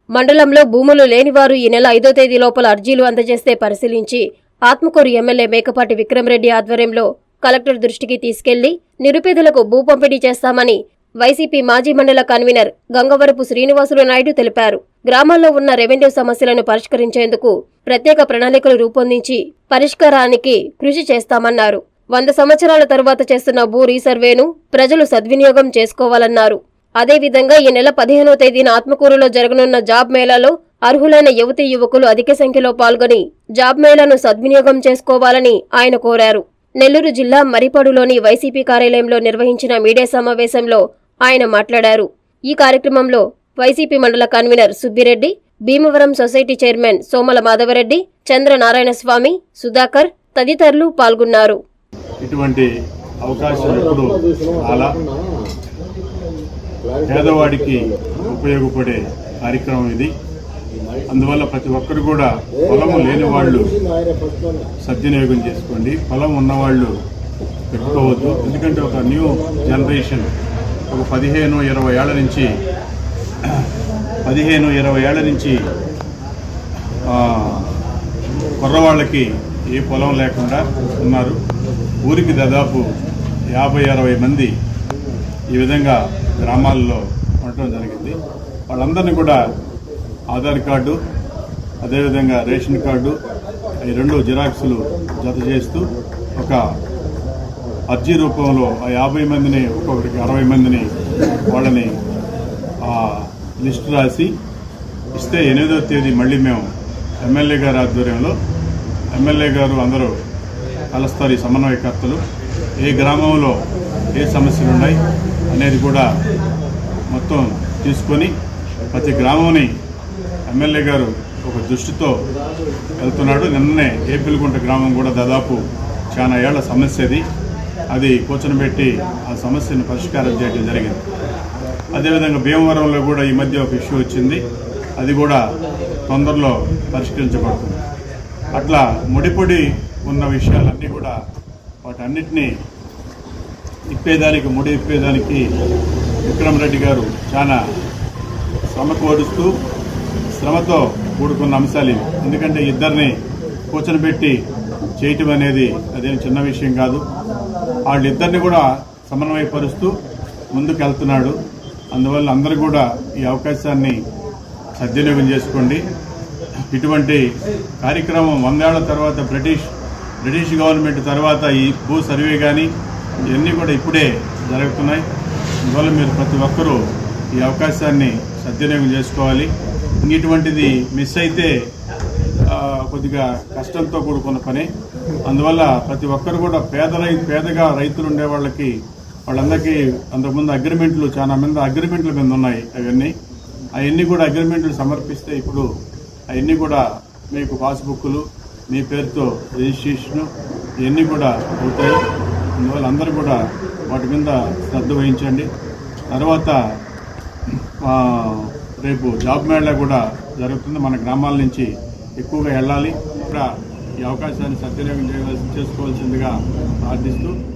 మండలంలో భూములు లేనివారు ఈ నెల ఐదో తేదీ లోపల అర్జీలు అందజేస్తే పరిశీలించి ఆత్మకూరు ఎమ్మెల్యే మేకపాటి విక్రమరెడ్డి ఆధ్వర్యంలో కలెక్టర్ దృష్టికి తీసుకెళ్లి నిరుపేదలకు భూ పంపిణీ చేస్తామని వైసీపీ మాజీ మండల కన్వీనర్ గంగవరపు శ్రీనివాసులు నాయుడు తెలిపారు గ్రామాల్లో ఉన్న రెవెన్యూ సమస్యలను పరిష్కరించేందుకు ప్రత్యేక ప్రణాళికలు రూపొందించి పరిష్కారానికి కృషి చేస్తామన్నారు వంద సంవత్సరాల తరువాత చేస్తున్న భూ రీసర్వేను ప్రజలు సద్వినియోగం చేసుకోవాలన్నారు అదేవిధంగా ఈ నెల పదిహేనో తేదీన ఆత్మకూరులో జరగనున్న జాబ్ మేళాలో అర్హులైన యువతీ యువకులు అధిక సంఖ్యలో పాల్గొని జాబ్ మేళాను సద్వినియోగం చేసుకోవాలని ఆయన కోరారు నెల్లూరు జిల్లా మరిపడులోని వైసీపీ కార్యాలయంలో నిర్వహించిన మీడియా సమావేశంలో ఆయన మాట్లాడారు ఈ కార్యక్రమంలో వైసీపీ మండల convener Subbireddy Bhimavaram society chairman Somala Madhavareddy Chandra Narayanaswamy Sudhakar తదితరులు పాల్గొన్నారు ఇటువంటి అవకాశం ఎప్పుడు చాలా పేదవాడికి ఉపయోగపడే కార్యక్రమం ఇది అందువల్ల ప్రతి ఒక్కరు కూడా పొలము లేని వాళ్ళు సద్వినియోగం చేసుకోండి పొలం ఉన్నవాళ్ళు పెట్టుకోవద్దు ఎందుకంటే ఒక న్యూ జనరేషన్ ఒక పదిహేను ఇరవై ఏళ్ల నుంచి పదిహేను ఇరవై ఏళ్ల నుంచి ఆ, కుర్రవాళ్ళకి ఏ పొలం లేకుండా ఉన్నారు ఊరికి దాదాపు యాభై అరవై మంది ఈ విధంగా గ్రామాల్లో ఉండటం జరిగింది వాళ్ళందరినీ కూడా ఆధార్ కార్డు అదేవిధంగా రేషన్ కార్డు ఈ రెండు జిరాక్సులు జత చేస్తూ ఒక అర్జీ రూపంలో ఆ యాభై మందిని ఒక్కొక్కరికి అరవై మందిని వాళ్ళని ఆ లిస్టు రాసి ఇస్తే ఎనిమిదవ తేదీ మళ్ళీ మేము ఎమ్మెల్యే గారి ఆధ్వర్యంలో ఎమ్మెల్యే గారు అందరూ కలుస్తారు ఈ సమన్వయకర్తలు ఏ గ్రామంలో ఏ సమస్యలు ఉన్నాయి అనేది కూడా మొత్తం తీసుకొని ప్రతి గ్రామంని ఎమ్మెల్యే గారు ఒక దృష్టితో వెళ్తున్నాడు నిన్ననే ఏపిల్గుంట గ్రామం కూడా దాదాపు చాలా ఏళ్ల సమస్య అది అది కూర్చొని ఆ సమస్యను పరిష్కారం చేయడం జరిగింది అదేవిధంగా భీమవరంలో కూడా ఈ మధ్య ఒక ఇష్యూ వచ్చింది అది కూడా తొందరలో పరిష్కరించబడుతుంది అట్లా ముడిపొడి ఉన్న విషయాలన్నీ కూడా వాటన్నిటినీ ఇప్పేదానికి ముడి ఇప్పేదానికి విక్రమరెడ్డి గారు చాలా శ్రమ కోరుస్తూ శ్రమతో కూడుకున్న అంశాలు ఇవి ఎందుకంటే ఇద్దరిని కూర్చొని పెట్టి చేయటం అనేది అదేం చిన్న విషయం కాదు వాళ్ళిద్దరిని కూడా సమన్వయపరుస్తూ ముందుకు వెళ్తున్నాడు అందువల్ల అందరూ కూడా ఈ అవకాశాన్ని సద్వినియోగం చేసుకోండి ఇటువంటి కార్యక్రమం వందేళ్ల తర్వాత బ్రిటిష్ బ్రిటిష్ గవర్నమెంట్ తర్వాత ఈ భూ సర్వే కానీ ఇవన్నీ కూడా ఇప్పుడే జరుగుతున్నాయి అందువల్ల మీరు ప్రతి ఒక్కరూ ఈ అవకాశాన్ని సద్వినియోగం చేసుకోవాలి ఇంక ఇటువంటిది మిస్ అయితే ఆ, కొద్దిగా కష్టంతో కూడుకున్న పని అందువల్ల ప్రతి ఒక్కరు కూడా పేద రై- పేదగా రైతులు ఉండే వాళ్ళకి వాళ్ళందరికీ అంతకుముందు అగ్రిమెంట్లు చాలా మంది అగ్రిమెంట్ల మీద ఉన్నాయి అవన్నీ అవన్నీ కూడా అగ్రిమెంట్లు సమర్పిస్తే ఇప్పుడు అవన్నీ కూడా మీకు పాస్బుక్లు మీ పేరుతో రిజిస్ట్రేషన్ ఇవన్నీ కూడా అవుతాయి అందువల్ల అందరూ కూడా వాటి మీద శ్రద్ధ వహించండి తర్వాత ఆ, రేపు జాబ్ మేళా కూడా జరుగుతుంది మన గ్రామాల నుంచి ఎక్కువగా వెళ్ళాలి కూడా ఈ అవకాశాన్ని సద్వినియోగం చేయవలసి చేసుకోవాల్సిందిగా ప్రార్థిస్తూ